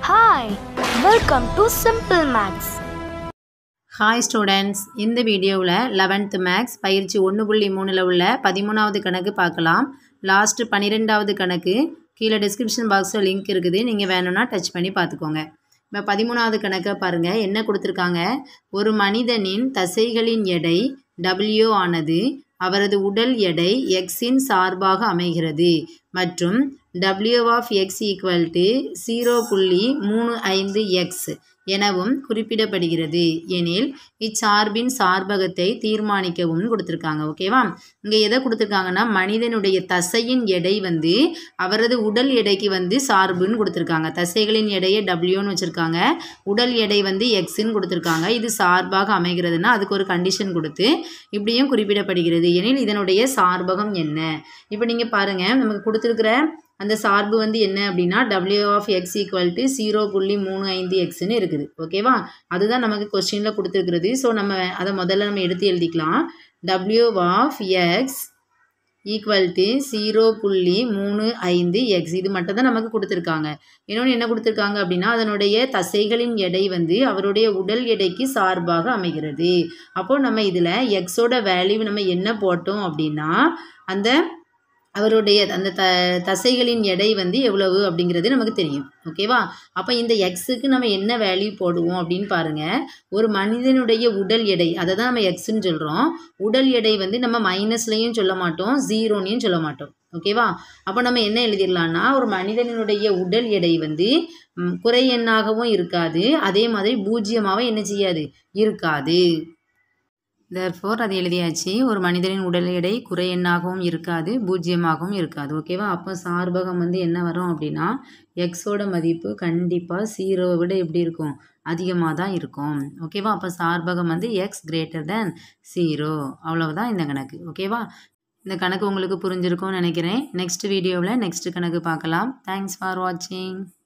Hi, welcome to Simple Maths. Hi students இந்த வீடியோவில் eleventh maths பயிற்சி ஒன்று புள்ளி மூணில் உள்ள பதிமூணாவது கணக்கு பார்க்கலாம் லாஸ்ட்டு பன்னிரெண்டாவது கணக்கு கீழே டிஸ்கிரிப்ஷன் பாக்ஸில் லிங்க் இருக்குது நீங்கள் வேணும்னா டச் பண்ணி பார்த்துக்கோங்க இப்போ பதிமூணாவது கணக்கை பாருங்கள் என்ன கொடுத்துருக்காங்க ஒரு மனிதனின் தசைகளின் எடை டபிள்யூ ஆனது அவரது உடல் எடை எக்ஸின் சார்பாக அமைகிறது மற்றும் W of X equal to zero புள்ளி மூணு ஐந்து எக்ஸ் எனவும் குறிப்பிடப்படுகிறது எனில் இச்சார்பின் சார்பகத்தை தீர்மானிக்கவும் கொடுத்துருக்காங்க ஓகேவா இங்கே எதை கொடுத்துருக்காங்கன்னா மனிதனுடைய தசையின் எடை வந்து அவரது உடல் எடைக்கு வந்து சார்புன்னு கொடுத்துருக்காங்க தசைகளின் எடையை டபிள்யூன்னு வச்சுருக்காங்க உடல் எடை வந்து எக்ஸ்ன்னு கொடுத்துருக்காங்க இது சார்பாக அமைகிறதுனா அதுக்கு ஒரு கண்டிஷன் கொடுத்து இப்படியும் குறிப்பிடப்படுகிறது எனில் இதனுடைய சார்பகம் என்ன இப்போ நீங்கள் பாருங்கள் நமக்கு கொடுத்துருக்கிற அந்த சார்பு வந்து என்ன அப்படின்னா W of X equal to zero புள்ளி மூணு ஐந்து எக்ஸ்னு இருக்குது ஓகேவா அதுதான் நமக்கு கொஸ்டினில் கொடுத்துருக்குறது ஸோ நம்ம அதை முதல்ல நம்ம எடுத்து எழுதிக்கலாம் W of X equal to zero புள்ளி மூணு ஐந்து எக்ஸ் இது மட்டும் தான் நமக்கு கொடுத்துருக்காங்க இன்னொன்று என்ன கொடுத்துருக்காங்க அப்படின்னா அதனுடைய தசைகளின் எடை வந்து அவருடைய உடல் எடைக்கு சார்பாக அமைகிறது அப்போது நம்ம இதில் எக்ஸோட வேல்யூ நம்ம என்ன போட்டோம் அப்படின்னா அந்த அவருடைய அந்த த தசைகளின் எடை வந்து எவ்வளவு அப்படிங்கிறது நமக்கு தெரியும் ஓகேவா அப்போ இந்த எக்ஸுக்கு நம்ம என்ன வேல்யூ போடுவோம் அப்படின்னு பாருங்கள் ஒரு மனிதனுடைய உடல் எடை அதை தான் நம்ம எக்ஸ்ன்னு சொல்கிறோம் உடல் எடை வந்து நம்ம மைனஸ்லையும் சொல்ல மாட்டோம் ஜீரோனையும் சொல்ல மாட்டோம் ஓகேவா அப்போ நம்ம என்ன எழுதிடலாம்னா ஒரு மனிதனுடைய உடல் எடை வந்து ம், குறை எண்ணாகவும் இருக்காது அதே மாதிரி பூஜ்ஜியமாகவும் என்ன செய்யாது இருக்காது தேர்ஃபோர் அது எழுதியாச்சு ஒரு மனிதனின் உடல் எடை குறை எண்ணாகவும் இருக்காது பூஜ்ஜியமாகவும் இருக்காது ஓகேவா அப்போ சார்பகம் வந்து என்ன வரும் அப்படின்னா எக்ஸோட மதிப்பு கண்டிப்பாக ஜீரோவை விட எப்படி இருக்கும் அதிகமாக தான் இருக்கும் ஓகேவா அப்போ சார்பகம் வந்து எக்ஸ் கிரேட்டர் தேன் ஜீரோ அவ்வளவுதான் இந்த கணக்கு ஓகேவா இந்த கணக்கு உங்களுக்கு புரிஞ்சிருக்கும்னு நினைக்கிறேன் நெக்ஸ்ட் வீடியோவில் நெக்ஸ்ட் கணக்கு பார்க்கலாம் தேங்க்ஸ் ஃபார் வாட்சிங்